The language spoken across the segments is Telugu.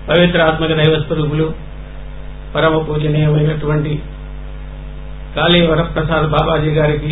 పవిత్రాత్మక దైవ స్వరూపులు పరమ పూజనీయమైనటువంటి కాళీ వరప్రసాద్ బాబాజీ గారికి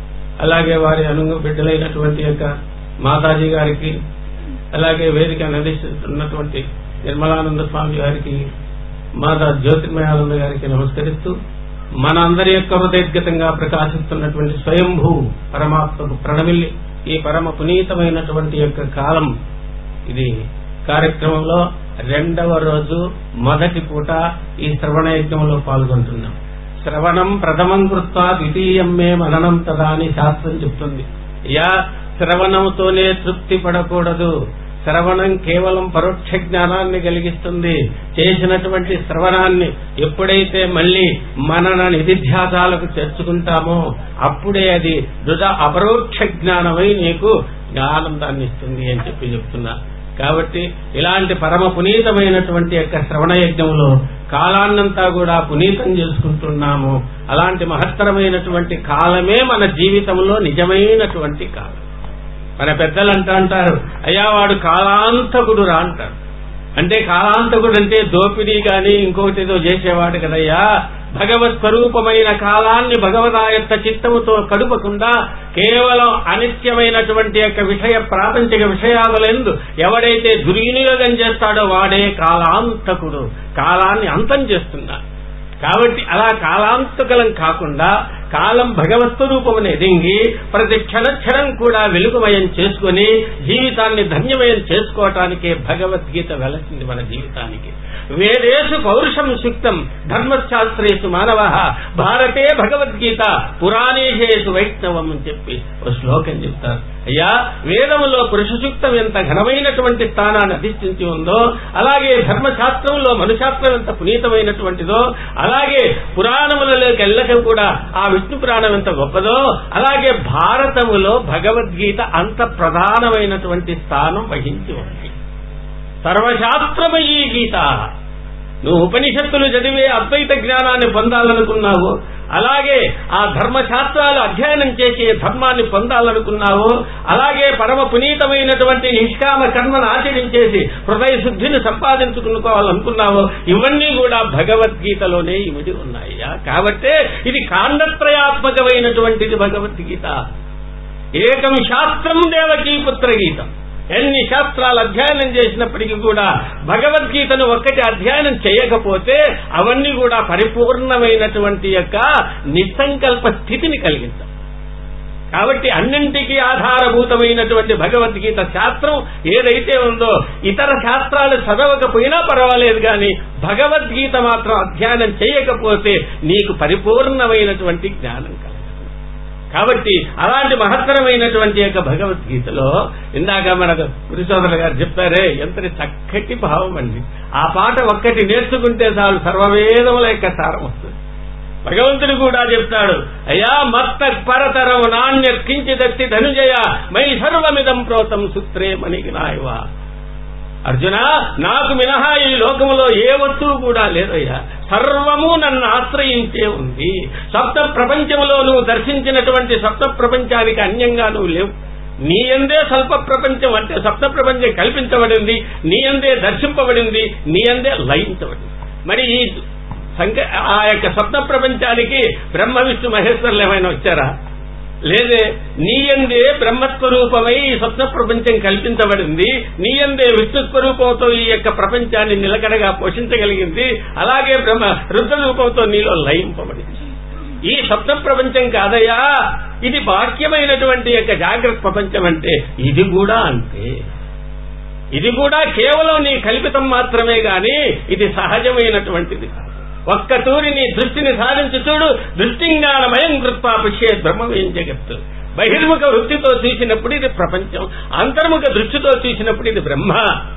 అలాగే వారి అనుంగు బిడ్డలైనటువంటి యొక్క మాతాజీ గారికి అలాగే వేదిక నడిస్తున్నటువంటి నిర్మలానంద స్వామి గారికి మాతా జ్యోతిర్మయానంద గారికి నమస్కరిస్తూ మన అందరి యొక్క హృదయద్గతంగా ప్రకాశిస్తున్నటువంటి స్వయంభూ పరమాత్మకు ప్రణమిల్లి ఈ పరమ పునీతమైనటువంటి యొక్క కాలం ఇది కార్యక్రమంలో రెండవ రోజు మొదటి పూట ఈ శ్రవణ యజ్ఞంలో పాల్గొంటున్నాం శ్రవణం ప్రథమం కృత్వా ద్వితీయం మే మననం తదా అని శాస్త్రం చెప్తుంది యా శ్రవణంతోనే తృప్తి పడకూడదు శ్రవణం కేవలం పరోక్ష జ్ఞానాన్ని కలిగిస్తుంది చేసినటువంటి శ్రవణాన్ని ఎప్పుడైతే మళ్ళీ మనన నిధిధ్యాసాలకు చేర్చుకుంటామో అప్పుడే అది దృఢ అపరోక్ష జ్ఞానమై నీకు జ్ఞానందాన్ని ఇస్తుంది అని చెప్పి చెప్తున్నా కాబట్టి ఇలాంటి పరమ పునీతమైనటువంటి యొక్క శ్రవణ యజ్ఞంలో కాలాన్నంతా కూడా పునీతం చేసుకుంటున్నాము అలాంటి మహత్తరమైనటువంటి కాలమే మన జీవితంలో నిజమైనటువంటి కాలం మన పెద్దలు అంటూ అంటారు అయ్యా వాడు కాలాంతకుడు రా అంటారు అంటే కాలాంతకుడు అంటే దోపిడీ గాని ఇంకొకటి ఏదో చేసేవాడు కదయ్యా భగవత్ స్వరూపమైన కాలాన్ని భగవదాయత్త చిత్తముతో కడుపకుండా కేవలం అనిత్యమైనటువంటి యొక్క విషయ ప్రాపంచిక విషయాలందు ఎవడైతే దుర్వినియోగం చేస్తాడో వాడే కాలాంతకుడు కాలాన్ని అంతం చేస్తున్నాడు కాబట్టి అలా కాలాంతకలం కాకుండా కాలం భగవత్స్వరూపమును ఎదింగి ప్రతి క్షణక్షణం కూడా వెలుగుమయం చేసుకుని జీవితాన్ని ధన్యమయం చేసుకోవటానికే భగవద్గీత వెలసింది మన జీవితానికి వేదేశు పౌరుషం సుక్తం ధర్మశాస్త్రేషు మానవ భారతే భగవద్గీత పురాణేషు వైష్ణవం అని చెప్పి ఒక శ్లోకం చెప్తారు అయ్యా వేదములో పురుష సూక్తం ఎంత ఘనమైనటువంటి స్థానాన్ని అధిష్ఠించి ఉందో అలాగే ధర్మశాస్త్రంలో మనుశాస్త్రం ఎంత పునీతమైనటువంటిదో అలాగే పురాణములలోకి వెళ్ళక కూడా ఆ విష్ణు పురాణం ఎంత గొప్పదో అలాగే భారతములో భగవద్గీత అంత ప్రధానమైనటువంటి స్థానం వహించి ఉంది సర్వశాస్త్రమయీ గీత నువ్వు ఉపనిషత్తులు చదివే అద్వైత జ్ఞానాన్ని పొందాలనుకున్నావు అలాగే ఆ ధర్మశాస్త్రాలు అధ్యయనం చేసే ధర్మాన్ని పొందాలనుకున్నావు అలాగే పరమ పునీతమైనటువంటి నిష్కామ కర్మను ఆచరించేసి హృదయ శుద్ధిని సంపాదించుకునుకోవాలనుకున్నావు ఇవన్నీ కూడా భగవద్గీతలోనే ఇమిడి ఉన్నాయ్యా కాబట్టే ఇది కాండత్రయాత్మకమైనటువంటిది భగవద్గీత ఏకం శాస్త్రం దేవకీ పుత్ర గీతం ఎన్ని శాస్త్రాలు అధ్యయనం చేసినప్పటికీ కూడా భగవద్గీతను ఒక్కటి అధ్యయనం చేయకపోతే అవన్నీ కూడా పరిపూర్ణమైనటువంటి యొక్క నిస్సంకల్ప స్థితిని కలిగించాం కాబట్టి అన్నింటికీ ఆధారభూతమైనటువంటి భగవద్గీత శాస్త్రం ఏదైతే ఉందో ఇతర శాస్త్రాలు చదవకపోయినా పర్వాలేదు కానీ భగవద్గీత మాత్రం అధ్యయనం చేయకపోతే నీకు పరిపూర్ణమైనటువంటి జ్ఞానం కలగదు కాబట్టి అలాంటి మహత్తరమైనటువంటి యొక్క భగవద్గీతలో ఇందాక మనకు గురుసోదరు గారు చెప్పారే ఎంతటి చక్కటి భావం అండి ఆ పాట ఒక్కటి నేర్చుకుంటే చాలు సర్వవేదముల యొక్క సారం వస్తుంది భగవంతుడు కూడా చెప్తాడు అయ్యా మత్త పరతరం నాణ్య కించిదత్తి ధనుజయ మై సర్వమిదం ప్రోతం సూత్రే మణికి నాయవా అర్జున నాకు మినహా ఈ లోకములో ఏ వస్తువు కూడా లేదయ్యా సర్వము నన్ను ఆశ్రయించే ఉంది సప్త ప్రపంచములో నువ్వు దర్శించినటువంటి సప్త ప్రపంచానికి అన్యంగా నువ్వు లేవు నీ అందే స్వల్ప ప్రపంచం అంటే సప్త ప్రపంచం కల్పించబడింది నీ అందే దర్శింపబడింది నీ అందే లయించబడింది మరి ఈ సంక ఆ యొక్క సప్త ప్రపంచానికి బ్రహ్మ విష్ణు మహేశ్వరులు ఏమైనా వచ్చారా లేదే నీయందే బ్రహ్మస్వరూపమై ఈ స్వప్న ప్రపంచం కల్పించబడింది నీయందే విష్ణు స్వరూపంతో ఈ యొక్క ప్రపంచాన్ని నిలకడగా పోషించగలిగింది అలాగే బ్రహ్మ రుద్ర రూపంతో నీలో లయింపబడింది ఈ స్వప్న ప్రపంచం కాదయ్యా ఇది బాహ్యమైనటువంటి యొక్క జాగ్రత్త ప్రపంచం అంటే ఇది కూడా అంతే ఇది కూడా కేవలం నీ కల్పితం మాత్రమే గాని ఇది సహజమైనటువంటిది కాదు ఒక్క తూరి నీ దృష్టిని సాధించి చూడు దృష్టింగానమయం కృత్వా పుష్యే బ్రహ్మవేం జగత్తు బహిర్ముఖ వృత్తితో చూసినప్పుడు ఇది ప్రపంచం అంతర్ముఖ దృష్టితో చూసినప్పుడు ఇది బ్రహ్మ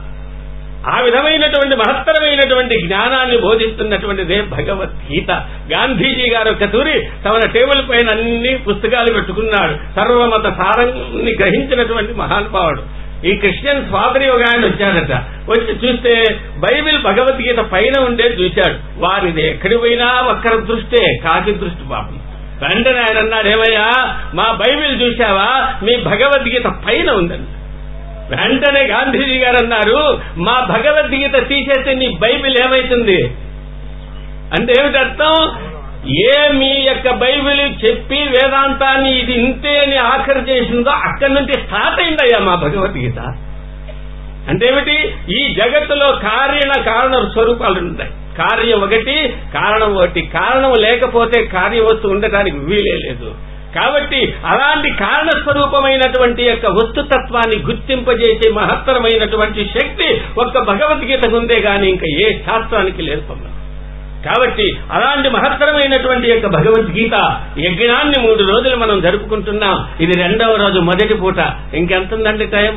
ఆ విధమైనటువంటి మహత్తరమైనటువంటి జ్ఞానాన్ని బోధిస్తున్నటువంటిదే భగవద్గీత గాంధీజీ గారు ఒక తూరి తమ టేబుల్ పైన అన్ని పుస్తకాలు పెట్టుకున్నాడు సర్వమత సారాన్ని గ్రహించినటువంటి మహానుభావుడు ఈ క్రిస్టియన్ ఫాదర్ ఒక ఆయన వచ్చాడట వచ్చి చూస్తే బైబిల్ భగవద్గీత పైన ఉండే చూశాడు వారిది ఎక్కడి పోయినా ఒక్కరి దృష్టే కాకి దృష్టి పాపం వెంటనే ఆయన అన్నాడు ఏమయ్యా మా బైబిల్ చూశావా మీ భగవద్గీత పైన ఉందండి వెంటనే గాంధీజీ గారు అన్నారు మా భగవద్గీత తీసేస్తే నీ బైబిల్ ఏమైతుంది అంటే ఏమిటి అర్థం ఏ మీ యొక్క బైబిల్ చెప్పి వేదాంతాన్ని ఇది ఇంతే అని ఆఖరి చేసిందో అక్కడి నుంచి స్టార్ట్ అయిందయ్యా మా భగవద్గీత అంటే ఏమిటి ఈ జగత్తులో కార్యణ కారణ స్వరూపాలు ఉంటాయి కార్యం ఒకటి కారణం ఒకటి కారణం లేకపోతే కార్యవస్తు ఉండటానికి వీలే లేదు కాబట్టి అలాంటి కారణ స్వరూపమైనటువంటి యొక్క వస్తుతత్వాన్ని గుర్తింపజేసే మహత్తరమైనటువంటి శక్తి ఒక్క భగవద్గీతకు ఉందే గాని ఇంకా ఏ శాస్త్రానికి లేదు పొందాం కాబట్టి అలాంటి మహత్తరమైనటువంటి యొక్క భగవద్గీత యజ్ఞాన్ని మూడు రోజులు మనం జరుపుకుంటున్నాం ఇది రెండవ రోజు మొదటి పూట ఇంకెంత ఉందండి టైం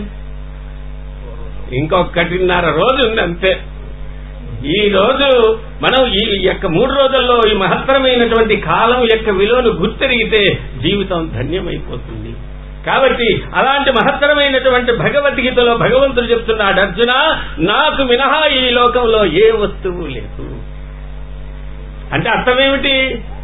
ఇంకొకటిన్నర రోజు ఉంది అంతే ఈ రోజు మనం ఈ యొక్క మూడు రోజుల్లో ఈ మహత్తరమైనటువంటి కాలం యొక్క విలువను గుర్తెరిగితే జీవితం ధన్యమైపోతుంది కాబట్టి అలాంటి మహత్తరమైనటువంటి భగవద్గీతలో భగవంతుడు చెప్తున్నాడు అర్జున నాకు మినహా ఈ లోకంలో ఏ వస్తువు లేదు అంటే అర్థమేమిటి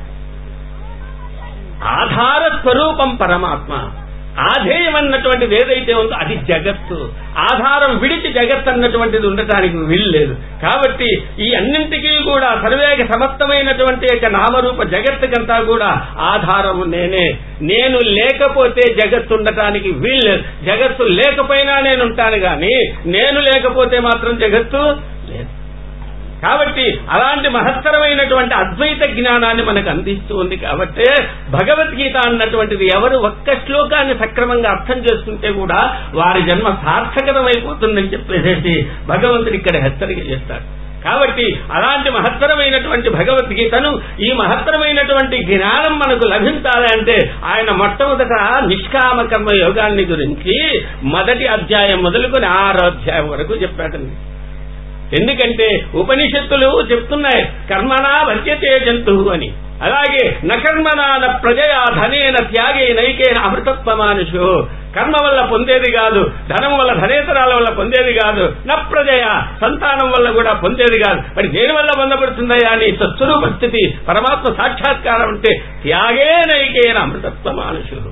ఆధార స్వరూపం పరమాత్మ ఆధేయం అన్నటువంటిది ఏదైతే ఉందో అది జగత్తు ఆధారం విడిచి జగత్ అన్నటువంటిది ఉండటానికి వీల్లేదు కాబట్టి ఈ అన్నింటికీ కూడా సర్వేగ సమస్తమైనటువంటి యొక్క నామరూప జగత్తుకంతా కూడా ఆధారము నేనే నేను లేకపోతే జగత్తు ఉండటానికి వీల్లేదు జగత్తు లేకపోయినా నేను ఉంటాను గాని నేను లేకపోతే మాత్రం జగత్తు లేదు కాబట్టి అలాంటి మహత్తరమైనటువంటి అద్వైత జ్ఞానాన్ని మనకు అందిస్తూ ఉంది కాబట్టి భగవద్గీత అన్నటువంటిది ఎవరు ఒక్క శ్లోకాన్ని సక్రమంగా అర్థం చేసుకుంటే కూడా వారి జన్మ సార్థకతమైపోతుందని చెప్పేసి భగవంతుడు ఇక్కడ హెచ్చరిక చేస్తాడు కాబట్టి అలాంటి మహత్తరమైనటువంటి భగవద్గీతను ఈ మహత్తరమైనటువంటి జ్ఞానం మనకు లభించాలి అంటే ఆయన మొట్టమొదట నిష్కామ కర్మ యోగాన్ని గురించి మొదటి అధ్యాయం మొదలుకొని ఆరో అధ్యాయం వరకు చెప్పాడండి ఎందుకంటే ఉపనిషత్తులు చెప్తున్నాయి కర్మనా భజ్యతే జంతువు అని అలాగే నకర్మనాన ప్రజయా ధనేన త్యాగే నైకేన అమృతత్వమానుషు కర్మ వల్ల పొందేది కాదు ధనం వల్ల ధనేతరాల వల్ల పొందేది కాదు న ప్రజయ సంతానం వల్ల కూడా పొందేది కాదు మరి దేని వల్ల పొందబడుతుందయా అని సత్స్వరూప స్థితి పరమాత్మ సాక్షాత్కారం అంటే త్యాగే నైకేన అమృతత్వమానుషు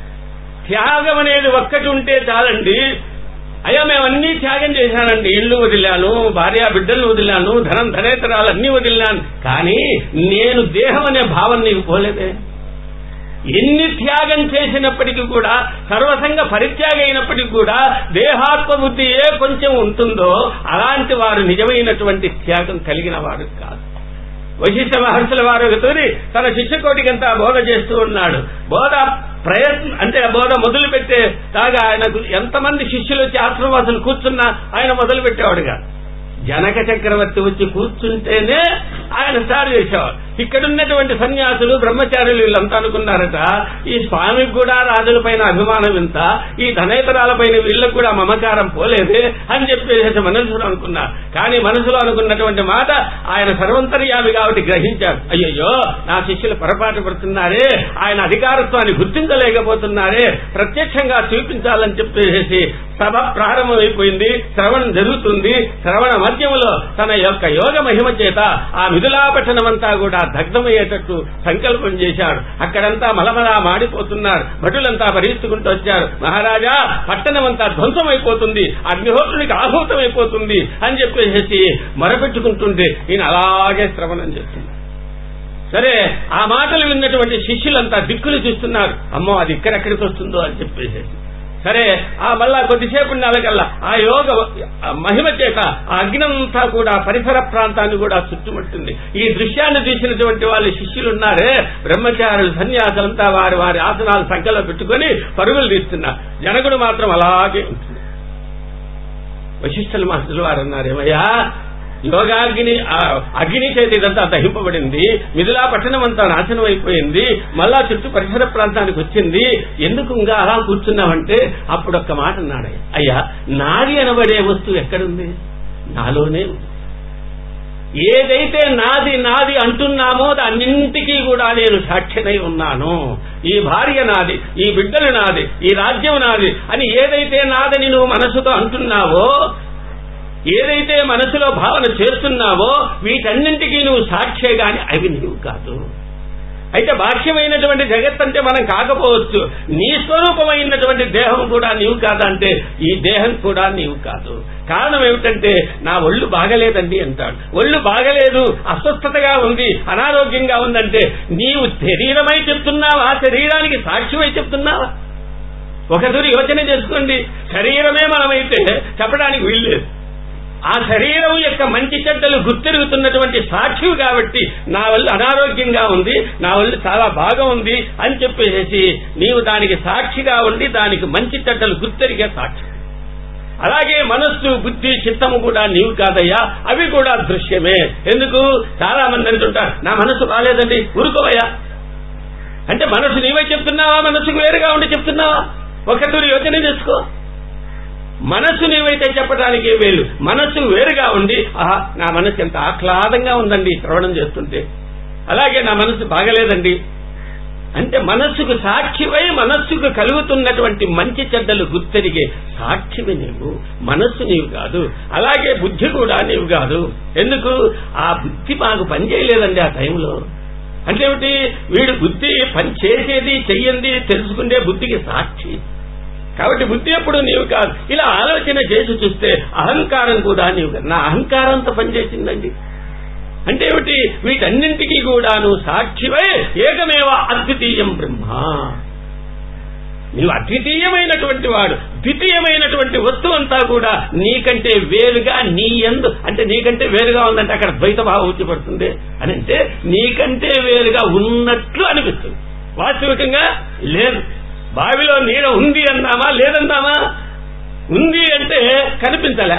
త్యాగం అనేది ఒక్కటి ఉంటే చాలండి అయ్యా మేమన్నీ త్యాగం చేశానండి ఇల్లు వదిలాను భార్య బిడ్డలు వదిలాను ధనం ధనేతరాలు అన్ని వదిలాను కానీ నేను దేహం అనే భావం నీకు పోలేదే ఎన్ని త్యాగం చేసినప్పటికీ కూడా సర్వసంగ పరిత్యాగ అయినప్పటికీ కూడా దేహాత్మ బుద్ధి ఏ కొంచెం ఉంటుందో అలాంటి వారు నిజమైనటువంటి త్యాగం కలిగిన వారు కాదు వశిష్ఠ మహర్షుల వారు తోరి తన శిష్యకోటికంతా బోధ చేస్తూ ఉన్నాడు బోధ ప్రయత్నం అంటే ఆ బోధ మొదలు పెట్టే కాగా ఆయనకు ఎంతమంది శిష్యులు వచ్చి ఆశ్రమవాసులు కూర్చున్నా ఆయన మొదలు పెట్టేవాడుగా జనక చక్రవర్తి వచ్చి కూర్చుంటేనే ఆయన స్టార్ట్ చేసేవాడు ఇక్కడున్నటువంటి సన్యాసులు బ్రహ్మచారులు వీళ్ళంతా అనుకున్నారట ఈ స్వామికి కూడా రాజుల పైన అభిమానం ఇంత ఈ ధనేతరాల పైన వీళ్ళకు కూడా మమకారం పోలేదే అని చెప్పేసి మనసులో అనుకున్నారు కానీ మనసులో అనుకున్నటువంటి మాట ఆయన సర్వంతర్యామి కాబట్టి గ్రహించాడు అయ్యయ్యో నా శిష్యులు పొరపాటు పడుతున్నారే ఆయన అధికారత్వాన్ని గుర్తించలేకపోతున్నారే ప్రత్యక్షంగా చూపించాలని చెప్పేసి సభ ప్రారంభమైపోయింది శ్రవణం జరుగుతుంది శ్రవణ మధ్యంలో తన యొక్క యోగ మహిమ చేత ఆ మిథులాపట్టణమంతా కూడా దగ్ధమయ్యేటట్టు సంకల్పం చేశాడు అక్కడంతా మలమలా మాడిపోతున్నారు భటులంతా పరిగెత్తుకుంటూ వచ్చారు మహారాజా పట్టణమంతా ధ్వంసమైపోతుంది అగ్నిహోత్రునికి ఆహూతమైపోతుంది అని చెప్పేసి మొరపెట్టుకుంటుంటే ఈయన అలాగే శ్రవణం చేస్తుంది సరే ఆ మాటలు విన్నటువంటి శిష్యులంతా దిక్కులు చూస్తున్నారు అమ్మో అది ఇక్కడెక్కడికి వస్తుందో అని చెప్పేసి సరే ఆ మళ్ళా కొద్దిసేపు నెలకల్లా ఆ యోగ మహిమ చేత ఆ అగ్నంతా కూడా పరిసర ప్రాంతాన్ని కూడా చుట్టుముట్టింది ఈ దృశ్యాన్ని చూసినటువంటి వాళ్ళ శిష్యులు ఉన్నారే బ్రహ్మచారులు సన్యాసులంతా వారి వారి ఆసనాలు సంఖ్యలో పెట్టుకుని పరుగులు తీస్తున్నారు జనకుడు మాత్రం అలాగే ఉంటుంది వశిష్ఠుల మాస్టర్లు వారు అన్నారు ఏమయ్యా యోగాగ్ని అగ్ని చేతి ఇదంతా దహింపబడింది మిథులా పట్టణం అంతా నాశనం అయిపోయింది మళ్ళా చుట్టూ పరిసర ప్రాంతానికి వచ్చింది ఎందుకు ఇంకా అలా కూర్చున్నామంటే అప్పుడు ఒక్క మాట అన్నాడు అయ్యా నాది అనబడే వస్తువు ఎక్కడుంది నాలోనే ఉంది ఏదైతే నాది నాది అంటున్నామో అన్నింటికీ కూడా నేను సాక్షినై ఉన్నాను ఈ భార్య నాది ఈ బిడ్డలు నాది ఈ రాజ్యం నాది అని ఏదైతే నాదని నువ్వు మనసుతో అంటున్నావో ఏదైతే మనసులో భావన చేస్తున్నావో వీటన్నింటికీ నువ్వు సాక్షే గాని అవి నువ్వు కాదు అయితే బాహ్యమైనటువంటి జగత్ అంటే మనం కాకపోవచ్చు నీ స్వరూపమైనటువంటి దేహం కూడా నీవు కాదంటే ఈ దేహం కూడా నీవు కాదు కారణం ఏమిటంటే నా ఒళ్ళు బాగలేదండి అంటాడు ఒళ్ళు బాగలేదు అస్వస్థతగా ఉంది అనారోగ్యంగా ఉందంటే నీవు శరీరమై చెప్తున్నావా శరీరానికి సాక్ష్యమై చెప్తున్నావా ఒకసారి యోచన చేసుకోండి శరీరమే మనమైతే చెప్పడానికి వీల్లేదు ఆ శరీరం యొక్క మంచి చెడ్డలు గుర్తిరుగుతున్నటువంటి సాక్షి కాబట్టి నా వల్ల అనారోగ్యంగా ఉంది నా వల్ల చాలా బాగా ఉంది అని చెప్పేసి నీవు దానికి సాక్షిగా ఉండి దానికి మంచి చెడ్డలు గుర్తెరిగే సాక్షి అలాగే మనస్సు బుద్ధి చిత్తము కూడా నీవు కాదయ్యా అవి కూడా దృశ్యమే ఎందుకు చాలా మంది అంటుంటారు నా మనస్సు రాలేదండి ఊరుకోవయ్యా అంటే మనసు నీవే చెప్తున్నావా మనసుకు వేరుగా ఉండి చెప్తున్నావా ఒకటూరి యోచన చేసుకో మనస్సు నీవైతే చెప్పడానికి వేలు మనస్సు వేరుగా ఉండి ఆహా నా మనస్సు ఎంత ఆహ్లాదంగా ఉందండి శ్రవణం చేస్తుంటే అలాగే నా మనస్సు బాగలేదండి అంటే మనస్సుకు సాక్షివై మనస్సుకు కలుగుతున్నటువంటి మంచి చెడ్డలు గుర్తెరిగే సాక్షివి నీవు మనస్సు నీవు కాదు అలాగే బుద్ధి కూడా నీవు కాదు ఎందుకు ఆ బుద్ధి మాకు పనిచేయలేదండి ఆ టైంలో అంటే ఏమిటి వీడు బుద్ధి పని చేసేది చెయ్యంది తెలుసుకునే బుద్ధికి సాక్షి కాబట్టి బుద్ధి ఎప్పుడు నీవు కాదు ఇలా ఆలోచన చేసి చూస్తే అహంకారం కూడా నీవు కాదు నా అహంకారంతో పనిచేసిందండి అంటే ఏమిటి వీటన్నింటికీ కూడాను సాక్షివై ఏకమేవ అద్వితీయం బ్రహ్మ నీవు అద్వితీయమైనటువంటి వాడు ద్వితీయమైనటువంటి వస్తువు అంతా కూడా నీకంటే వేరుగా నీ ఎందు అంటే నీకంటే వేరుగా ఉందంటే అక్కడ ద్వైత భావం వచ్చి అని అంటే నీకంటే వేరుగా ఉన్నట్లు అనిపిస్తుంది వాస్తవికంగా లేదు బావిలో నీడ ఉంది అన్నామా లేదన్నామా ఉంది అంటే కనిపించలే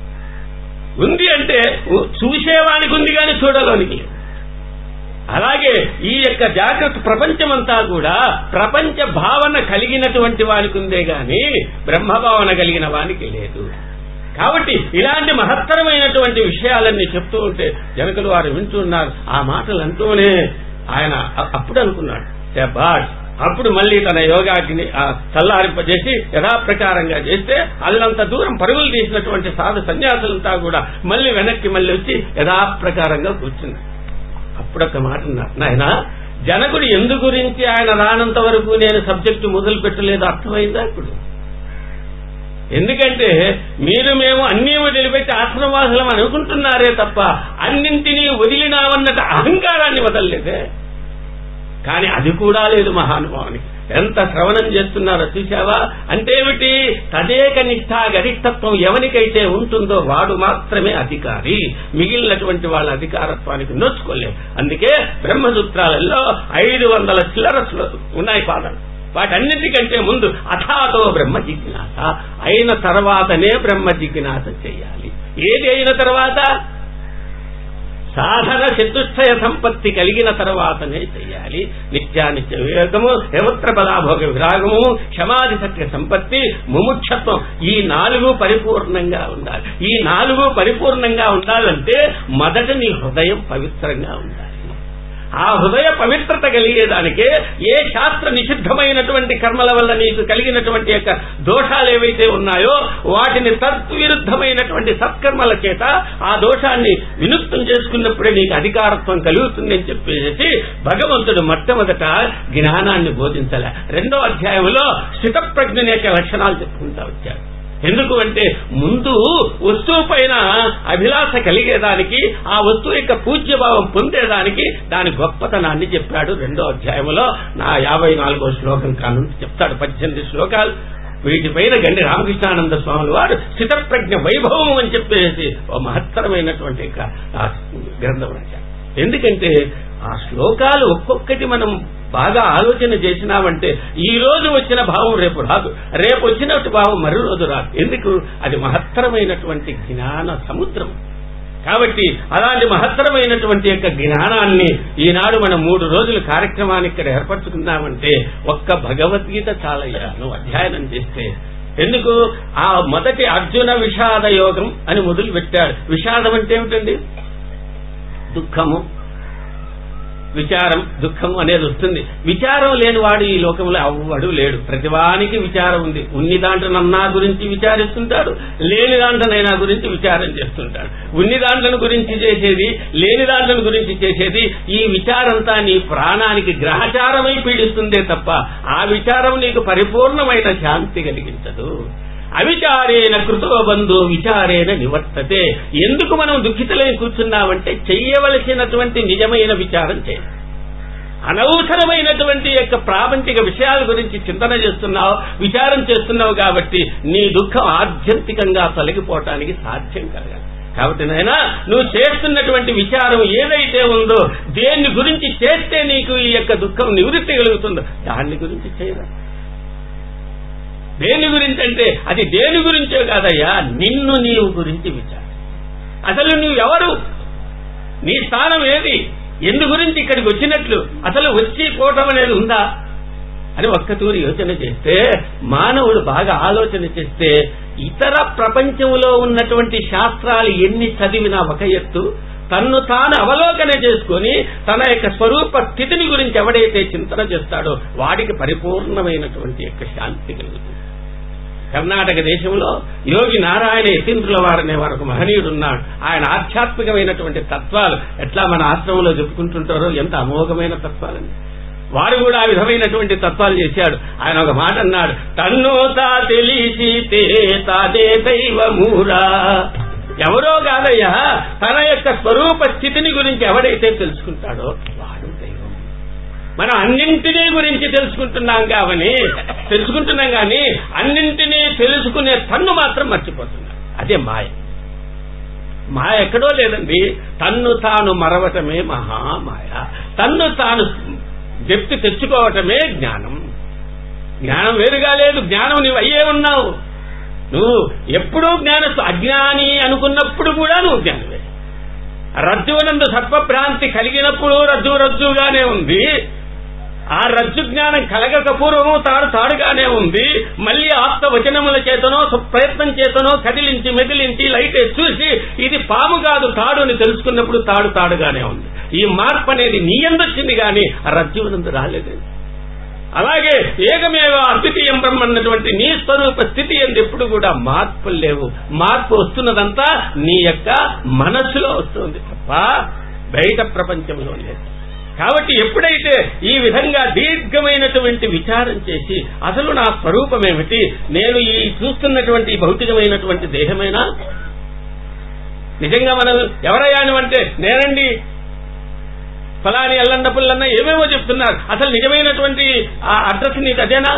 ఉంది అంటే చూసేవానికి ఉంది కానీ చూడలోనికి లేదు అలాగే ఈ యొక్క జాగ్రత్త ప్రపంచమంతా కూడా ప్రపంచ భావన కలిగినటువంటి వానికి ఉందే గాని బ్రహ్మభావన కలిగిన వానికి లేదు కాబట్టి ఇలాంటి మహత్తరమైనటువంటి విషయాలన్నీ చెప్తూ ఉంటే జనకులు వారు వింటున్నారు ఆ మాటలు అంటూనే ఆయన అప్పుడు అనుకున్నాడు బాడ్ అప్పుడు మళ్ళీ తన యోగాగ్ని చల్లారింపజేసి యథాప్రకారంగా చేస్తే అల్లంత దూరం పరుగులు తీసినటువంటి సాధు సన్యాసులంతా కూడా మళ్ళీ వెనక్కి మళ్ళీ వచ్చి యథాప్రకారంగా కూర్చున్నారు అప్పుడొక మాట నాయన జనకుడు ఎందు గురించి ఆయన రానంత వరకు నేను సబ్జెక్టు మొదలు పెట్టలేదు అర్థమైందా ఇప్పుడు ఎందుకంటే మీరు మేము అన్నీ వదిలిపెట్టి ఆశ్రమవాసులం అనుకుంటున్నారే తప్ప అన్నింటినీ వదిలినామన్నట్టు అహంకారాన్ని వదలలేదే కానీ అది కూడా లేదు మహానుభావునికి ఎంత శ్రవణం చేస్తున్నారో చూసావా అంటేమిటి తదేక నిష్ఠా గరిష్టత్వం ఎవరికైతే ఉంటుందో వాడు మాత్రమే అధికారి మిగిలినటువంటి వాళ్ళ అధికారత్వానికి నోచుకోలేదు అందుకే బ్రహ్మసూత్రాలలో ఐదు వందల చిల్లర ఉన్నాయి పాదాలు వాటన్నిటికంటే ముందు అథాతో బ్రహ్మ జిజ్ఞాస అయిన తర్వాతనే బ్రహ్మ జిజ్ఞాస చేయాలి ఏది అయిన తర్వాత సాధన చతుష్టయ సంపత్తి కలిగిన తర్వాతనే చెయ్యాలి నిత్యానిత్య వివేకము యవత్ర పదాభోగ విరాగము క్షమాది సత్య సంపత్తి ముముక్షత్వం ఈ నాలుగు పరిపూర్ణంగా ఉండాలి ఈ నాలుగు పరిపూర్ణంగా ఉండాలంటే మొదట నీ హృదయం పవిత్రంగా ఉండాలి ఆ హృదయ పవిత్రత కలిగేదానికే ఏ శాస్త్ర నిషిద్ధమైనటువంటి కర్మల వల్ల నీకు కలిగినటువంటి యొక్క దోషాలు ఏవైతే ఉన్నాయో వాటిని తద్విరుద్ధమైనటువంటి సత్కర్మల చేత ఆ దోషాన్ని వినుక్తం చేసుకున్నప్పుడే నీకు అధికారత్వం కలుగుతుంది అని చెప్పేసి భగవంతుడు మొట్టమొదట జ్ఞానాన్ని బోధించలే రెండో అధ్యాయంలో స్థితప్రజ్ఞని యొక్క లక్షణాలు చెప్పుకుంటా వచ్చాడు ఎందుకు అంటే ముందు వస్తువు పైన అభిలాష కలిగేదానికి ఆ వస్తువు యొక్క పూజ్యభావం పొందేదానికి దాని గొప్పతనాన్ని చెప్పాడు రెండో అధ్యాయంలో నా యాభై నాలుగో శ్లోకం కానుంచి చెప్తాడు పద్దెనిమిది శ్లోకాలు వీటిపైన గండి రామకృష్ణానంద స్వాములు వారు స్థితప్రజ్ఞ వైభవం అని చెప్పేసి ఓ మహత్తరమైనటువంటి గ్రంథం రాశారు ఎందుకంటే ఆ శ్లోకాలు ఒక్కొక్కటి మనం బాగా ఆలోచన చేసినామంటే ఈ రోజు వచ్చిన భావం రేపు రాదు రేపు వచ్చినట్టు భావం మరో రోజు రాదు ఎందుకు అది మహత్తరమైనటువంటి జ్ఞాన సముద్రం కాబట్టి అలాంటి మహత్తరమైనటువంటి యొక్క జ్ఞానాన్ని ఈనాడు మనం మూడు రోజుల కార్యక్రమాన్ని ఇక్కడ ఏర్పరచుకున్నామంటే ఒక్క భగవద్గీత చాలయ్యా నువ్వు అధ్యయనం చేస్తే ఎందుకు ఆ మొదటి అర్జున విషాద యోగం అని మొదలు పెట్టాడు విషాదం అంటే ఏమిటండి దుఃఖము విచారం దుఃఖం అనేది వస్తుంది విచారం లేనివాడు ఈ లోకంలో అవ్వడు లేడు ప్రతివానికి విచారం ఉంది ఉన్ని దాంట్లోనన్నా గురించి విచారిస్తుంటాడు లేని దాంట్లోనైనా గురించి విచారం చేస్తుంటాడు ఉన్ని దాంట్లను గురించి చేసేది లేని దాంట్లను గురించి చేసేది ఈ విచారంతా నీ ప్రాణానికి గ్రహచారమై పీడిస్తుందే తప్ప ఆ విచారం నీకు పరిపూర్ణమైన శాంతి కలిగించదు అవిచారేణ కృతో బంధు విచారేణ నివర్తతే ఎందుకు మనం దుఃఖితులై కూర్చున్నామంటే చెయ్యవలసినటువంటి నిజమైన విచారం చేయాలి అనవసరమైనటువంటి యొక్క ప్రాపంచిక విషయాల గురించి చింతన చేస్తున్నావు విచారం చేస్తున్నావు కాబట్టి నీ దుఃఖం ఆధ్యంతికంగా తొలగిపోవటానికి సాధ్యం కలగాలి కాబట్టి నాయన నువ్వు చేస్తున్నటువంటి విచారం ఏదైతే ఉందో దేన్ని గురించి చేస్తే నీకు ఈ యొక్క దుఃఖం నివృత్తి కలుగుతుందో దాన్ని గురించి చేయరా దేని గురించి అంటే అది దేని గురించో కాదయ్యా నిన్ను నీవు గురించి విచారం అసలు నువ్వెవరు నీ స్థానం ఏది ఎందు గురించి ఇక్కడికి వచ్చినట్లు అసలు వచ్చి పోవటం అనేది ఉందా అని ఒక్కతూరి యోచన చేస్తే మానవుడు బాగా ఆలోచన చేస్తే ఇతర ప్రపంచంలో ఉన్నటువంటి శాస్త్రాలు ఎన్ని చదివినా ఒక ఎత్తు తన్ను తాను అవలోకన చేసుకొని తన యొక్క స్వరూప స్థితిని గురించి ఎవడైతే చింతన చేస్తాడో వాడికి పరిపూర్ణమైనటువంటి యొక్క శాంతి కలుగుతుంది కర్ణాటక దేశంలో యోగి నారాయణ యతీంద్రుల వారనే వారు మహనీయుడు ఉన్నాడు ఆయన ఆధ్యాత్మికమైనటువంటి తత్వాలు ఎట్లా మన ఆశ్రమంలో చెప్పుకుంటుంటారో ఎంత అమోఘమైన తత్వాలండి వారు కూడా ఆ విధమైనటువంటి తత్వాలు చేశాడు ఆయన ఒక మాట అన్నాడు తన్ను తా తెలిసితే తాదే దైవమూరా ఎవరో కాదయ్యా తన యొక్క స్వరూప స్థితిని గురించి ఎవడైతే తెలుసుకుంటాడో వాడు దైవం మనం అన్నింటినీ గురించి తెలుసుకుంటున్నాం కావని తెలుసుకుంటున్నాం కానీ అన్నింటినీ తెలుసుకునే తన్ను మాత్రం మర్చిపోతున్నాం అదే మాయ మాయ ఎక్కడో లేదండి తన్ను తాను మరవటమే మహామాయ తన్ను తాను జప్తి తెచ్చుకోవటమే జ్ఞానం జ్ఞానం వేరుగా లేదు జ్ఞానం నువ్వు అయ్యే ఉన్నావు నువ్వు ఎప్పుడూ జ్ఞాన అజ్ఞాని అనుకున్నప్పుడు కూడా నువ్వు జ్ఞానమే రజ్జువనందు సర్పభ్రాంతి కలిగినప్పుడు రజ్జు రజ్జుగానే ఉంది ఆ రజ్జు జ్ఞానం కలగక పూర్వము తాడు తాడుగానే ఉంది మళ్ళీ ఆప్త వచనముల చేతనో ప్రయత్నం చేతనో కదిలించి మెదిలించి లైట్ చూసి ఇది పాము కాదు తాడు అని తెలుసుకున్నప్పుడు తాడు తాడుగానే ఉంది ఈ మార్పు అనేది నీ ఎందొచ్చింది కానీ ఆ రజ్జువనందు రాలేదు అలాగే ఏకమేవ అద్వితీయం బ్రహ్మ అన్నటువంటి నీ స్వరూప స్థితి ఎందు ఎప్పుడు కూడా మార్పులు లేవు మార్పు వస్తున్నదంతా నీ యొక్క మనస్సులో వస్తుంది తప్ప బయట ప్రపంచంలో లేదు కాబట్టి ఎప్పుడైతే ఈ విధంగా దీర్ఘమైనటువంటి విచారం చేసి అసలు నా స్వరూపం ఏమిటి నేను ఈ చూస్తున్నటువంటి భౌతికమైనటువంటి దేహమేనా నిజంగా మనం ఎవరయ్యానంటే నేనండి ఫలాని ఎల్లన్న పుల్లన్న ఏమేమో చెప్తున్నారు అసలు నిజమైనటువంటి ఆ అడ్రస్ నీకు అదేనా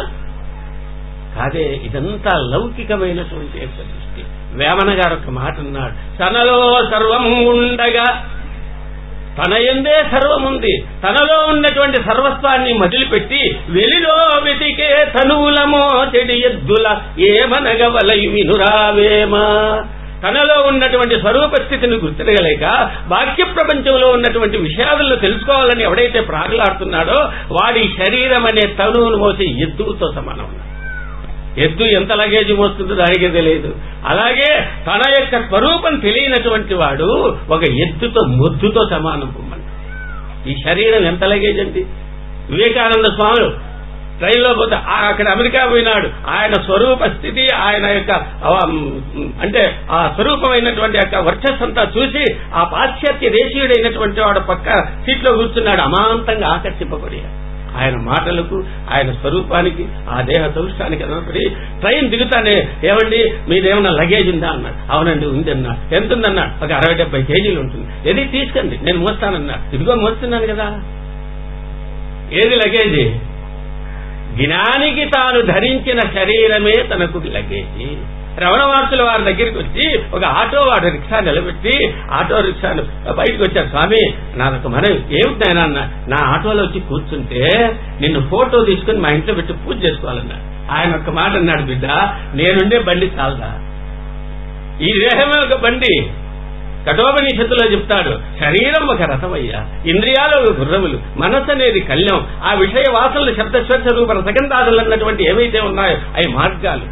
కాదే ఇదంతా లౌకికమైనటువంటి యొక్క దృష్టి వేమన గారు ఒక మాట అన్నాడు తనలో సర్వం ఉండగా తన ఎందే సర్వముంది తనలో ఉన్నటువంటి సర్వస్వాన్ని మొదలుపెట్టి వెలిలో వెతికే తనువులమో చెడి ఎద్దుల ఏమనగవలై వినురావేమా తనలో ఉన్నటువంటి స్వరూప స్థితిని గుర్తిరగలేక బాహ్య ప్రపంచంలో ఉన్నటువంటి విషయాలను తెలుసుకోవాలని ఎవడైతే ప్రాగులాడుతున్నాడో వాడి శరీరం అనే తనువును మోసే ఎద్దుతో సమానం ఎద్దు ఎంత లగేజ్ మోస్తుందో దానికే తెలియదు అలాగే తన యొక్క స్వరూపం తెలియనటువంటి వాడు ఒక ఎద్దుతో మొద్దుతో సమానం పొమ్మని ఈ శరీరం ఎంత లగేజ్ అండి వివేకానంద స్వాములు ట్రైన్లో పోతే అక్కడ అమెరికా పోయినాడు ఆయన స్వరూప స్థితి ఆయన యొక్క అంటే ఆ స్వరూపమైనటువంటి యొక్క వర్చస్సు అంతా చూసి ఆ పాశ్చాత్య దేశీయుడైనటువంటి వాడు పక్క సీట్లో కూర్చున్నాడు అమాంతంగా ఆకర్షింపబడి ఆయన మాటలకు ఆయన స్వరూపానికి ఆ దేహ సౌష్టానికి అనపడి ట్రైన్ దిగుతానే ఏమండి మీదేమన్నా లగేజ్ ఉందా అన్నాడు అవునండి ఉంది అన్నాడు ఎంత ఉందన్నాడు ఒక అరవై డెబ్బై కేజీలు ఉంటుంది ఏది తీసుకండి నేను మోస్తానన్నాడు ఇదిగో మోస్తున్నాను కదా ఏది లగేజీ జ్ఞానికి తాను ధరించిన శరీరమే తనకు లగేజీ రమణ మహర్షుల వారి దగ్గరికి వచ్చి ఒక ఆటో వాడు రిక్షా నిలబెట్టి ఆటో రిక్షాను బయటకు వచ్చారు స్వామి నాదొక మనం ఏమిటైనా అన్న నా ఆటోలో వచ్చి కూర్చుంటే నిన్ను ఫోటో తీసుకుని మా ఇంట్లో పెట్టి పూజ చేసుకోవాలన్నా ఆయన ఒక మాట అన్నాడు బిడ్డ నేనుండే బండి చాలదా ఈ దేహమే ఒక బండి కఠోపనిషత్తులో చెప్తాడు శరీరం ఒక రథమయ్యా ఇంద్రియాలు ఒక గుర్రములు మనస్సు అనేది కళ్యం ఆ విషయ వాసనలు శబ్దస్వచ్ఛ రూప రసగంధాదులు అన్నటువంటి ఏవైతే ఉన్నాయో అవి మార్గాలు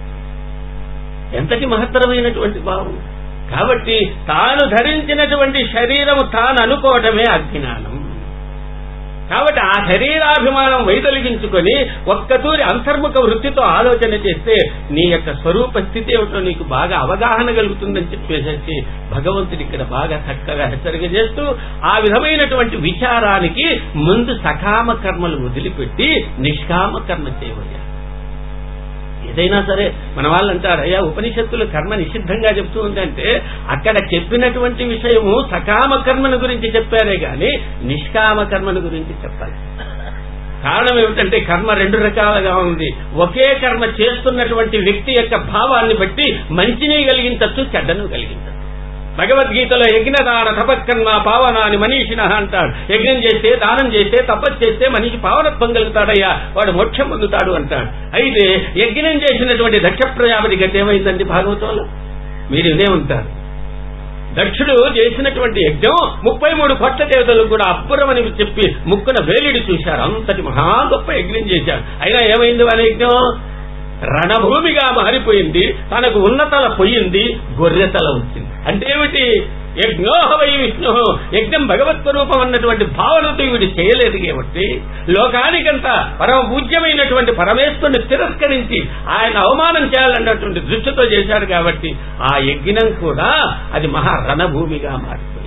ఎంతటి మహత్తరమైనటువంటి భావం కాబట్టి తాను ధరించినటువంటి శరీరము తాను అనుకోవటమే అజ్ఞానం కాబట్టి ఆ శరీరాభిమానం వైదొలిగించుకొని ఒక్కతూరి అంతర్ముఖ వృత్తితో ఆలోచన చేస్తే నీ యొక్క స్వరూప స్థితి ఏమిటో నీకు బాగా అవగాహన కలుగుతుందని చెప్పేసి భగవంతుడు ఇక్కడ బాగా చక్కగా హెచ్చరిక చేస్తూ ఆ విధమైనటువంటి విచారానికి ముందు సకామ కర్మలు వదిలిపెట్టి నిష్కామ కర్మ చేయవయ్యా ఏదైనా సరే మన వాళ్ళు అంటారు అయ్యా ఉపనిషత్తులు కర్మ నిషిద్ధంగా చెప్తూ ఉందంటే అక్కడ చెప్పినటువంటి విషయము సకామ కర్మను గురించి చెప్పారే గాని నిష్కామ కర్మను గురించి చెప్పాలి కారణం ఏమిటంటే కర్మ రెండు రకాలుగా ఉంది ఒకే కర్మ చేస్తున్నటువంటి వ్యక్తి యొక్క భావాన్ని బట్టి మంచిని కలిగించచ్చు చెడ్డను కలిగించచ్చు భగవద్గీతలో యజ్ఞ దాన తపక్కర్మ పావనాన్ని మనీషిన అంటాడు యజ్ఞం చేస్తే దానం చేస్తే తపస్సు చేస్తే మనిషి పావనత్వం కలుగుతాడయ్యా వాడు మోక్షం పొందుతాడు అంటాడు అయితే యజ్ఞం చేసినటువంటి దక్ష ప్రజాపతి గతి ఏమైందండి భాగవతంలో మీరు ఇదే ఉంటారు దక్షుడు చేసినటువంటి యజ్ఞం ముప్పై మూడు కొట్ల దేవతలు కూడా అబ్బురమని చెప్పి ముక్కున వేలిడి చూశారు అంతటి మహా గొప్ప యజ్ఞం చేశారు అయినా ఏమైంది వాని యజ్ఞం రణభూమిగా మారిపోయింది తనకు ఉన్నతల పోయింది గొర్రెతల వచ్చింది అంటే ఏమిటి యజ్ఞోహవై విష్ణు యజ్ఞం భగవత్ స్వరూపం అన్నటువంటి భావనతో వీడు చేయలేదు కాబట్టి లోకానికంతా పరమ పూజ్యమైనటువంటి పరమేశ్వరుని తిరస్కరించి ఆయన అవమానం చేయాలన్నటువంటి దృష్టితో చేశాడు కాబట్టి ఆ యజ్ఞం కూడా అది మహా రణభూమిగా మారిపోయింది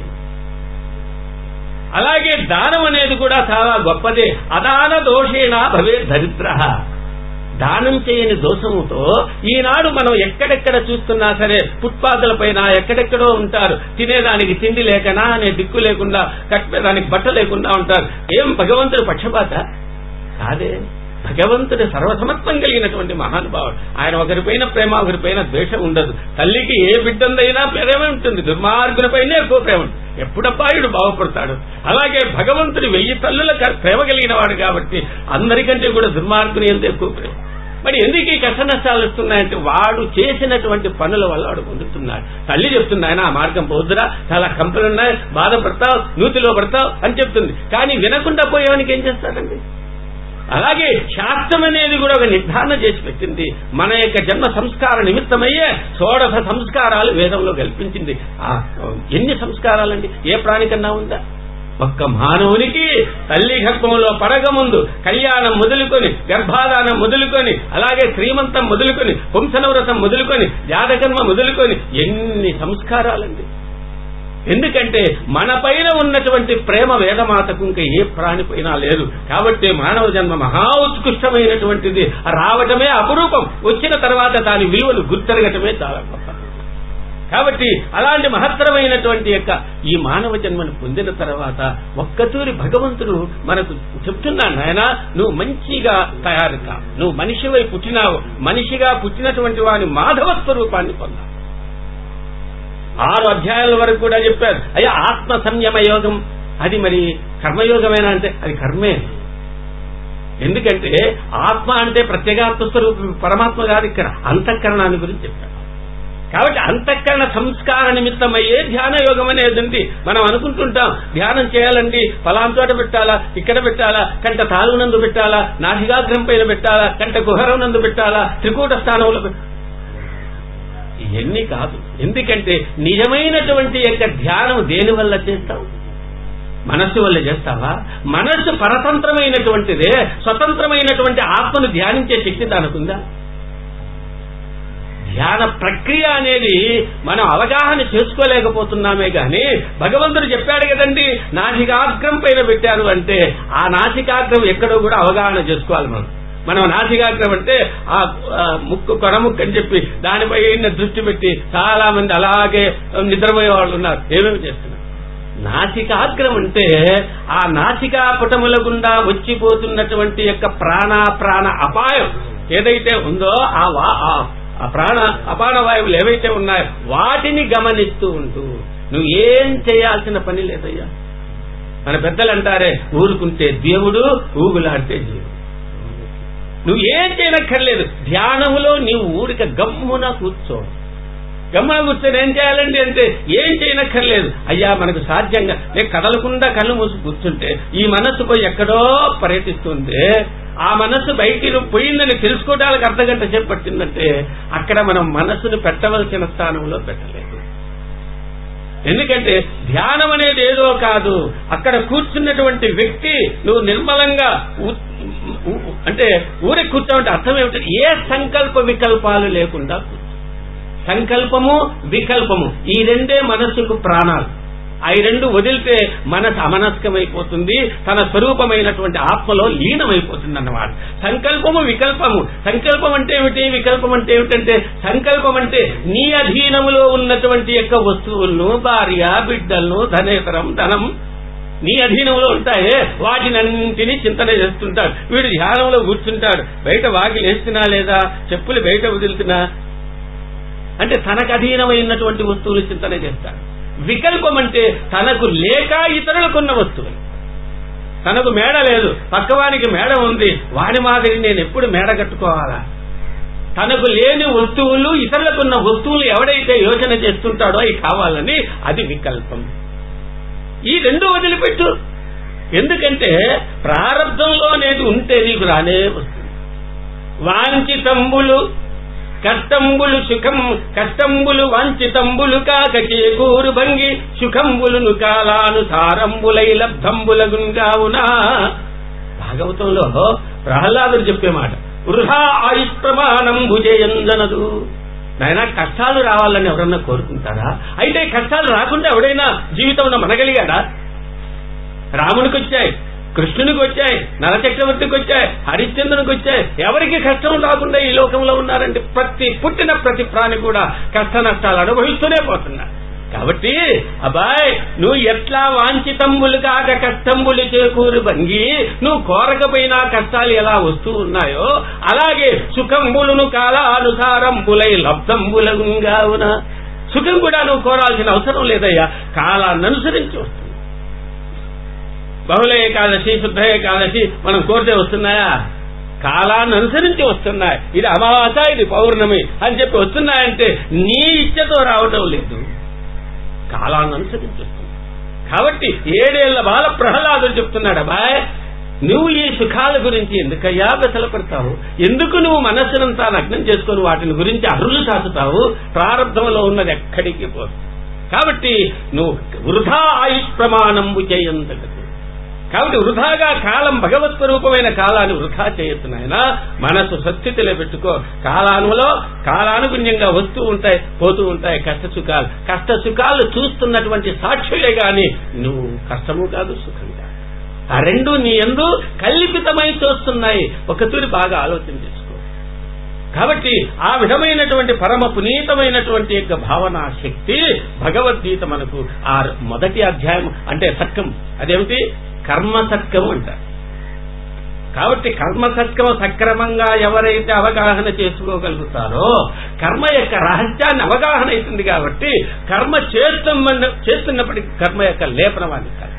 అలాగే దానం అనేది కూడా చాలా గొప్పదే అదాన దోషేణ భవే దరిద్ర దానం చేయని దోషముతో ఈనాడు మనం ఎక్కడెక్కడ చూస్తున్నా సరే ఫుట్పాత్ల పైన ఎక్కడెక్కడో ఉంటారు తినేదానికి తిండి లేకనా అనే దిక్కు లేకుండా కట్టేదానికి బట్ట లేకుండా ఉంటారు ఏం భగవంతుడు పక్షపాత కాదే భగవంతుడి సర్వసమత్వం కలిగినటువంటి మహానుభావుడు ఆయన ఒకరిపైన ప్రేమ ఒకరిపైన ద్వేషం ఉండదు తల్లికి ఏ బిడ్డందైనా ప్రేమ ఉంటుంది దుర్మార్గులపైనే ఎక్కువ ప్రేమ ఉంటుంది ఎప్పుడబ్బాయుడు బాగుపడతాడు అలాగే భగవంతుడి వెయ్యి తల్లుల ప్రేమ కలిగిన వాడు కాబట్టి అందరికంటే కూడా దుర్మార్గుని ఎంత ఎక్కువ ప్రేమ మరి ఎందుకు ఈ కష్ట నష్టాలు వస్తున్నాయంటే వాడు చేసినటువంటి పనుల వల్ల వాడు పొందుతున్నాడు తల్లి చెప్తుంది ఆయన ఆ మార్గం పోద్దురా చాలా కంపెనీ ఉన్నాయి బాధపడతావు నూతిలో పడతావు అని చెప్తుంది కానీ వినకుండా పోయేవానికి ఏం చేస్తాడండి అలాగే శాస్త్రం అనేది కూడా ఒక నిర్ధారణ చేసి పెట్టింది మన యొక్క జన్మ సంస్కార నిమిత్తమయ్యే షోడశ సంస్కారాలు వేదంలో కల్పించింది ఆ ఎన్ని సంస్కారాలండి ఏ ప్రాణికన్నా ఉందా ఒక్క మానవునికి తల్లి గర్భంలో పడగముందు కళ్యాణం మొదలుకొని గర్భాధానం మొదలుకొని అలాగే శ్రీమంతం మొదలుకొని పుంసనవ్రతం మొదలుకొని జాతకర్మ మొదలుకొని ఎన్ని సంస్కారాలండి ఎందుకంటే మన పైన ఉన్నటువంటి ప్రేమ వేదమాతకు ఇంకా ఏ ప్రాణిపైన లేదు కాబట్టి మానవ జన్మ మహా ఉత్కృష్టమైనటువంటిది రావటమే అపురూపం వచ్చిన తర్వాత దాని విలువలు గుర్తెరగటమే చాలా గొప్ప కాబట్టి అలాంటి మహత్తరమైనటువంటి యొక్క ఈ మానవ జన్మను పొందిన తర్వాత ఒక్కతూరి భగవంతుడు మనకు చెప్తున్నాడు నాయన నువ్వు మంచిగా తయారు కా నువ్వు మనిషివై పుట్టినావు మనిషిగా పుట్టినటువంటి వాని మాధవ స్వరూపాన్ని పొందావు ఆరు అధ్యాయాల వరకు కూడా చెప్పారు అయ్యా ఆత్మ సంయమ యోగం అది మరి కర్మయోగమేనా అంటే అది కర్మే ఎందుకంటే ఆత్మ అంటే ప్రత్యేగాత్మ స్వరూపం పరమాత్మ కాదు ఇక్కడ అంతఃకరణాన్ని గురించి చెప్పారు కాబట్టి అంతఃకరణ సంస్కార నిమిత్తమయ్యే ధ్యాన యోగం అనేది ఉంది మనం అనుకుంటుంటాం ధ్యానం చేయాలండి ఫలాం చోట పెట్టాలా ఇక్కడ పెట్టాలా కంట తాలునందు పెట్టాలా నాసికాగ్రం పైన పెట్టాలా కంట కుహరం నందు పెట్టాలా త్రికూట స్థానంలో ఇవన్నీ కాదు ఎందుకంటే నిజమైనటువంటి యొక్క ధ్యానం దేని వల్ల చేస్తావు మనస్సు వల్ల చేస్తావా మనస్సు పరతంత్రమైనటువంటిదే స్వతంత్రమైనటువంటి ఆత్మను ధ్యానించే శక్తి దానికుందా ధ్యాన ప్రక్రియ అనేది మనం అవగాహన చేసుకోలేకపోతున్నామే గాని భగవంతుడు చెప్పాడు కదండి నాసికాగ్రం పైన పెట్టారు అంటే ఆ నాసికాగ్రం ఎక్కడో కూడా అవగాహన చేసుకోవాలి మనం మనం నాసికాగ్రం అంటే ఆ ముక్కు కొనముక్కు అని చెప్పి దానిపై దృష్టి పెట్టి చాలా మంది అలాగే నిద్రపోయే వాళ్ళు ఉన్నారు ఏమేమి చేస్తున్నారు నాసికాగ్రం అంటే ఆ నాసికా పుటముల గుండా వచ్చిపోతున్నటువంటి యొక్క ప్రాణ ప్రాణ అపాయం ఏదైతే ఉందో ఆ ఆ ప్రాణ అపాన వాయువులు ఏవైతే ఉన్నాయో వాటిని గమనిస్తూ ఉంటూ నువ్వు ఏం చేయాల్సిన పని లేదయ్యా మన పెద్దలు అంటారే ఊరుకుంటే దేవుడు ఊగులాడితే దేవుడు నువ్వు ఏం చేయనక్కర్లేదు ధ్యానములో నీవు ఊరిక గమ్మున కూర్చో గమ్మున కూర్చొని ఏం చేయాలండి అంటే ఏం చేయనక్కర్లేదు అయ్యా మనకు సాధ్యంగా నేను కదలకుండా కళ్ళు మూసి కూర్చుంటే ఈ మనస్సు పోయి ఎక్కడో పర్యటిస్తుంది ఆ మనస్సు బయటికి పోయిందని తెలుసుకోవడానికి అర్ధగంట సేపు పట్టిందంటే అక్కడ మనం మనస్సును పెట్టవలసిన స్థానంలో పెట్టలేదు ఎందుకంటే ధ్యానం అనేది ఏదో కాదు అక్కడ కూర్చున్నటువంటి వ్యక్తి నువ్వు నిర్మలంగా ఉ- ఉ- అంటే ఊరి కూర్చోమంటే అర్థం ఏమిటంటే ఏ సంకల్ప వికల్పాలు లేకుండా కూర్చో. సంకల్పము వికల్పము ఈ రెండే మనస్సుకు ప్రాణాలు ఆ ఈ రెండు వదిలితే మనసు అమనస్కమైపోతుంది తన స్వరూపమైనటువంటి ఆత్మలో లీనమైపోతుంది అన్నమాట సంకల్పము వికల్పము సంకల్పం అంటే ఏమిటి వికల్పం అంటే ఏమిటంటే సంకల్పం అంటే నీ అధీనములో ఉన్నటువంటి యొక్క వస్తువులను భార్య బిడ్డలను ధనేతరం ధనం నీ అధీనంలో ఉంటాయే వాటినన్నింటినీ చింతన చేస్తుంటాడు వీడు ధ్యానంలో కూర్చుంటాడు బయట వాకి లేస్తున్నా లేదా చెప్పులు బయట వదులుతున్నా అంటే తనకు అధీనమైనటువంటి వస్తువులు చింతన చేస్తాడు వికల్పం అంటే తనకు లేక ఇతరులకున్న వస్తువులు తనకు మేడ లేదు పక్కవానికి మేడ ఉంది వాడి మాదిరి నేను ఎప్పుడు మేడ కట్టుకోవాలా తనకు లేని వస్తువులు ఇతరులకున్న వస్తువులు ఎవడైతే యోచన చేస్తుంటాడో అవి కావాలని అది వికల్పం ఈ రెండు వదిలిపెట్టు ఎందుకంటే ప్రారంభంలో అనేది ఉంటే నీకు రానే వస్తుంది వాంఛితంబులు కష్టంబులు సుఖం కష్టంబులు వాంఛితంబులు కాక చేకూరు భంగి సుఖంబులును కాలానుసారంబులై లబ్ధంబులగుంగావునా భాగవతంలో ప్రహ్లాదుడు చెప్పే మాట వృధా ఆయుష్ప్రమాణం భుజయంజనదు నాయన కష్టాలు రావాలని ఎవరన్నా కోరుకుంటారా అయితే కష్టాలు రాకుండా ఎవడైనా జీవితంలో మనగలిగాడా రామునికి వచ్చాయి కృష్ణునికి వచ్చాయి నరచక్రవర్తికి వచ్చాయి హరిశ్చంద్రునికి వచ్చాయి ఎవరికి కష్టం రాకుండా ఈ లోకంలో ఉన్నారంటే ప్రతి పుట్టిన ప్రతి ప్రాణి కూడా కష్ట నష్టాలు అనుభవిస్తూనే పోతున్నారు కాబట్టి అబ్బాయ్ నువ్వు ఎట్లా వాంఛితంబులు కాక కష్టంబులు చేకూరు భంగి నువ్వు కోరకపోయినా కష్టాలు ఎలా వస్తూ ఉన్నాయో అలాగే సుఖంబులను కాలానుసారంబులై లబ్ధంబులగుంగావున సుఖం కూడా నువ్వు కోరాల్సిన అవసరం లేదయ్యా కాలాన్ని అనుసరించి వస్తుంది బహుళ ఏకాదశి శుద్ధ ఏకాదశి మనం కోరితే వస్తున్నాయా కాలాన్ని అనుసరించి వస్తున్నాయి ఇది అమావాస ఇది పౌర్ణమి అని చెప్పి వస్తున్నాయంటే నీ ఇచ్చతో రావటం లేదు కాలాన్ని అనుసరించి వస్తుంది కాబట్టి ఏడేళ్ల బాల ప్రహ్లాదుడు చెప్తున్నాడు అబ్బాయ్ నువ్వు ఈ సుఖాల గురించి ఎందుకయ్యా బెసలు పెడతావు ఎందుకు నువ్వు మనస్సునంతా నగ్నం చేసుకుని వాటిని గురించి అరులు చాచుతావు ప్రారంభంలో ఉన్నది ఎక్కడికి పోదు కాబట్టి నువ్వు వృధా ఆయుష్ ప్రమాణంబు చేయంతగదు కాబట్టి వృధాగా కాలం భగవత్ స్వరూపమైన కాలాన్ని వృధా చేయొచ్చు నాయన మనసు సస్థితిలో పెట్టుకో కాలానులో కాలానుగుణ్యంగా వస్తూ ఉంటాయి పోతూ ఉంటాయి కష్ట సుఖాలు కష్ట సుఖాలు చూస్తున్నటువంటి సాక్షులే గాని నువ్వు కష్టము కాదు సుఖం కాదు ఆ రెండు నీ ఎందు కల్పితమై చూస్తున్నాయి ఒక తూరి బాగా ఆలోచన చేసుకో కాబట్టి ఆ విధమైనటువంటి పరమ పునీతమైనటువంటి యొక్క భావన శక్తి భగవద్గీత మనకు ఆ మొదటి అధ్యాయం అంటే సత్కం అదేమిటి కర్మ సత్కం అంటారు కాబట్టి కర్మ సత్కం సక్రమంగా ఎవరైతే అవగాహన చేసుకోగలుగుతారో కర్మ యొక్క రహస్యాన్ని అవగాహన అవుతుంది కాబట్టి కర్మ చేస్తున్న చేస్తున్నప్పటికీ కర్మ యొక్క లేపనం అది కాదు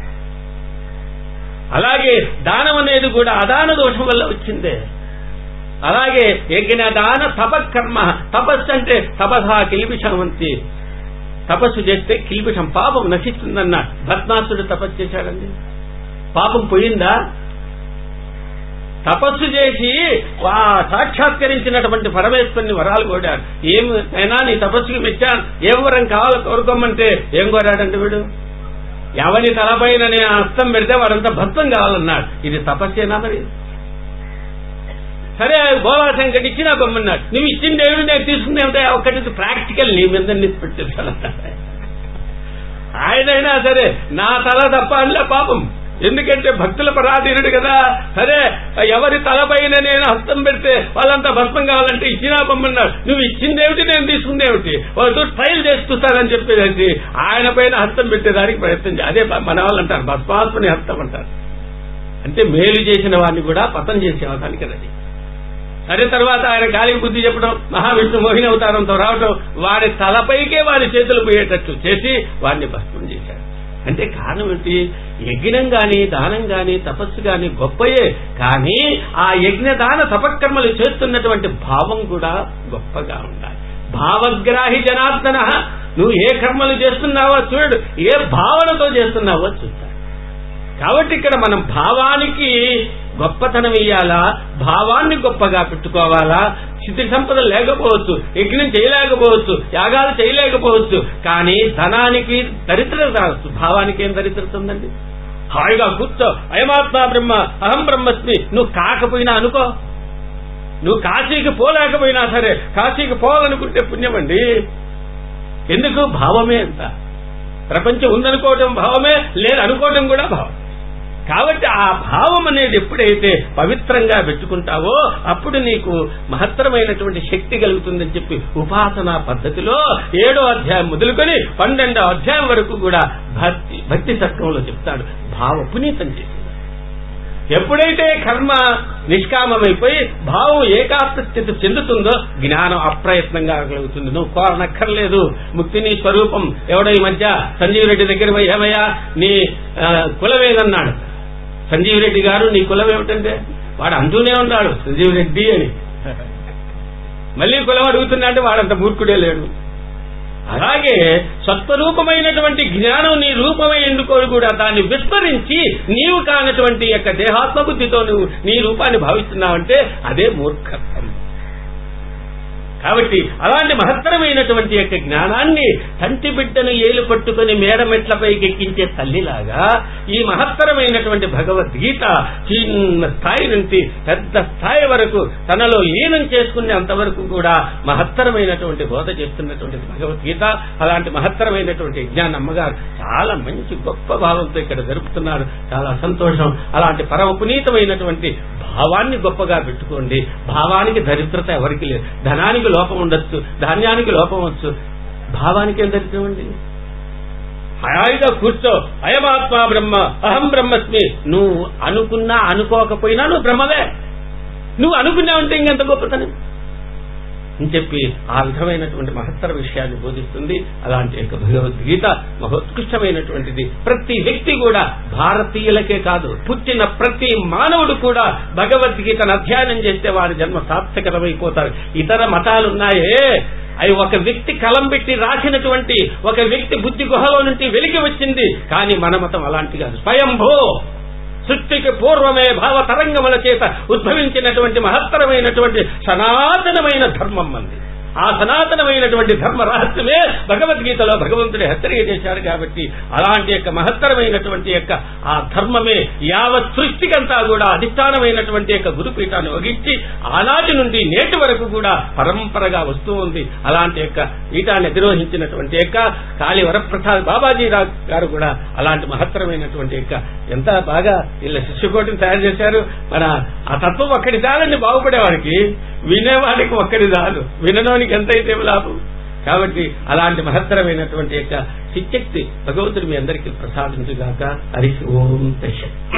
అలాగే దానం అనేది కూడా అదాన దోషం వల్ల వచ్చిందే అలాగే యజ్ఞ దాన తపకర్మ తపస్సు అంటే తపసా కిలిపిషమంతి తపస్సు చేస్తే కిలిపిషం పాపం నశిస్తుందన్న భస్మాసుడు తపస్సు చేశాడండి పాపం పోయిందా తపస్సు చేసి వా- సాక్షాత్కరించినటువంటి పరమేశ్వరుని వరాలు కోడాడు ఏమి అయినా నీ తపస్సుకి మెచ్చాను ఏ వరం కావాలో కోరుకోమంటే ఏం కోరాడంటే వీడు ఎవని తలపైన నేను హస్తం పెడితే వాడంతా భస్మం కావాలన్నాడు ఇది తపస్సేనా మరి సరే గోవాసంకటి ఇచ్చినా బొమ్మన్నాడు నువ్వు ఇచ్చిన దేవుడు నేను తీసుకుంటే ఉంటే ఒక్కటి ప్రాక్టికల్ నీ మీద పెట్టేసాడు ఆయనైనా సరే నా తల తప్ప అనలే పాపం ఎందుకంటే భక్తుల పరాధీనుడు కదా సరే ఎవరి తలపైన నేను హస్తం పెడితే వాళ్ళంతా భస్మం కావాలంటే ఇచ్చినా బొమ్మన్నాడు నువ్వు ఇచ్చిందేమిటి నేను తీసుకుందేమిటి వాళ్ళతో ట్రయల్ చేస్తున్నారని చెప్పేసి ఆయన పైన హస్తం పెట్టేదానికి ప్రయత్నం చేయాలి అదే మన వాళ్ళు అంటారు భస్మాత్మని హస్తం అంటారు అంటే మేలు చేసిన వాడిని కూడా పతం చేసేవడానికి రెడీ సరే తర్వాత ఆయన గాలికి బుద్ధి చెప్పడం మహావిష్ణు మోహిని అవతారంతో రావటం వారి తలపైకే వారి చేతులు పోయేటట్లు చేసి వారిని భస్మం చేశాడు అంటే కారణం ఏంటి యజ్ఞం గాని దానం గాని తపస్సు గాని గొప్పయే కానీ ఆ యజ్ఞ దాన తపకర్మలు చేస్తున్నటువంటి భావం కూడా గొప్పగా ఉండాలి భావగ్రాహి జనార్దన నువ్వు ఏ కర్మలు చేస్తున్నావో చూడు ఏ భావనతో చేస్తున్నావో చూస్తాడు కాబట్టి ఇక్కడ మనం భావానికి గొప్పతనం ఇయ్యాలా భావాన్ని గొప్పగా పెట్టుకోవాలా స్థితి సంపద లేకపోవచ్చు యజ్ఞం చేయలేకపోవచ్చు యాగాలు చేయలేకపోవచ్చు కానీ ధనానికి దరిద్రత రావచ్చు భావానికి ఏం దరిద్రత ఉందండి హాయిగా కూర్చో అయమాత్మ బ్రహ్మ అహం బ్రహ్మస్మి నువ్వు కాకపోయినా అనుకో నువ్వు కాశీకి పోలేకపోయినా సరే కాశీకి పోవాలనుకుంటే పుణ్యమండి ఎందుకు భావమే అంత ప్రపంచం ఉందనుకోవటం భావమే లేదనుకోవటం కూడా భావం కాబట్టి ఆ భావం అనేది ఎప్పుడైతే పవిత్రంగా పెట్టుకుంటావో అప్పుడు నీకు మహత్తరమైనటువంటి శక్తి కలుగుతుందని చెప్పి ఉపాసనా పద్ధతిలో ఏడో అధ్యాయం మొదలుకొని పన్నెండో అధ్యాయం వరకు కూడా భక్తి భక్తి సత్వంలో చెప్తాడు భావ పునీతం చేసి ఎప్పుడైతే కర్మ నిష్కామమైపోయి భావం ఏకాత్మ స్థితి చెందుతుందో జ్ఞానం అప్రయత్నంగా కలుగుతుంది నువ్వు కోరనక్కర్లేదు ముక్తి నీ స్వరూపం ఎవడో ఈ మధ్య సంజీవ్ రెడ్డి దగ్గర పోయి ఏమయ్యా నీ ఆ, కులమేదన్నాడు సంజీవ్ రెడ్డి గారు నీ కులం ఏమిటంటే వాడు అంటూనే ఉన్నాడు సంజీవ్ రెడ్డి అని మళ్ళీ కులం అడుగుతున్నా అంటే వాడంత మూర్ఖుడే లేడు అలాగే సత్వరూపమైనటువంటి జ్ఞానం నీ రూపమై ఎందుకోని కూడా దాన్ని విస్మరించి నీవు కానటువంటి యొక్క దేహాత్మ బుద్ధితో నువ్వు నీ రూపాన్ని భావిస్తున్నావంటే అదే మూర్ఖత్వం కాబట్టి అలాంటి మహత్తరమైనటువంటి యొక్క జ్ఞానాన్ని తంటి బిడ్డను ఏలు పట్టుకుని మేడమెట్లపైకి ఎక్కించే తల్లిలాగా ఈ మహత్తరమైనటువంటి భగవద్గీత చిన్న స్థాయి నుంచి పెద్ద స్థాయి వరకు తనలో లీనం చేసుకునే అంతవరకు కూడా మహత్తరమైనటువంటి బోధ చేస్తున్నటువంటి భగవద్గీత అలాంటి మహత్తరమైనటువంటి జ్ఞాన అమ్మగారు చాలా మంచి గొప్ప భావంతో ఇక్కడ జరుపుతున్నారు చాలా సంతోషం అలాంటి పరమ పునీతమైనటువంటి భావాన్ని గొప్పగా పెట్టుకోండి భావానికి దరిద్రత ఎవరికి లేదు ధనానికి లోపం ఉండొచ్చు ధాన్యానికి లోపం వచ్చు భావానికి ఏం దరిద్రం అండి హాయిగా కూర్చో అయమాత్మ బ్రహ్మ అహం బ్రహ్మస్మి నువ్వు అనుకున్నా అనుకోకపోయినా నువ్వు బ్రహ్మవే నువ్వు అనుకున్నావంటే ఇంకెంత గొప్పతనం అని చెప్పి ఆ విధమైనటువంటి మహత్తర విషయాన్ని బోధిస్తుంది అలాంటి యొక్క భగవద్గీత మహోత్కృష్టమైనటువంటిది ప్రతి వ్యక్తి కూడా భారతీయులకే కాదు పుట్టిన ప్రతి మానవుడు కూడా భగవద్గీతను అధ్యయనం చేస్తే వారి జన్మ సార్థకతమైపోతారు ఇతర మతాలున్నాయే అవి ఒక వ్యక్తి కలం పెట్టి రాసినటువంటి ఒక వ్యక్తి బుద్ధి గుహలో నుంచి వెలికి వచ్చింది కానీ మన మతం అలాంటి కాదు స్వయంభూ సృష్టికి పూర్వమే భావ తరంగముల చేత ఉద్భవించినటువంటి మహత్తరమైనటువంటి సనాతనమైన ధర్మం మంది ఆ సనాతనమైనటువంటి ధర్మ రహస్యమే భగవద్గీతలో భగవంతుడి హెచ్చరిక చేశాడు కాబట్టి అలాంటి యొక్క మహత్తరమైనటువంటి యొక్క ఆ ధర్మమే యావత్ సృష్టికంతా కూడా అధిష్టానమైనటువంటి యొక్క గురుపీఠాన్ని వగించి ఆనాటి నుండి నేటి వరకు కూడా పరంపరగా వస్తూ ఉంది అలాంటి యొక్క పీఠాన్ని అధిరోహించినటువంటి యొక్క కాళీ వరప్రసాద్ బాబాజీ రావు గారు కూడా అలాంటి మహత్తరమైనటువంటి యొక్క ఎంత బాగా వీళ్ళ శిష్యకోటిని తయారు చేశారు మన ఆ తత్వం ఒక్కడి చాలండి బాగుపడేవాడికి వినేవాడికి ఒక్కడి చాలు వినడానికి ఎంతైతే లాభం కాబట్టి అలాంటి మహత్తరమైనటువంటి యొక్క శిక్షక్తి భగవంతుడు మీ అందరికీ ప్రసాదించుగాక హరి ఓం తశ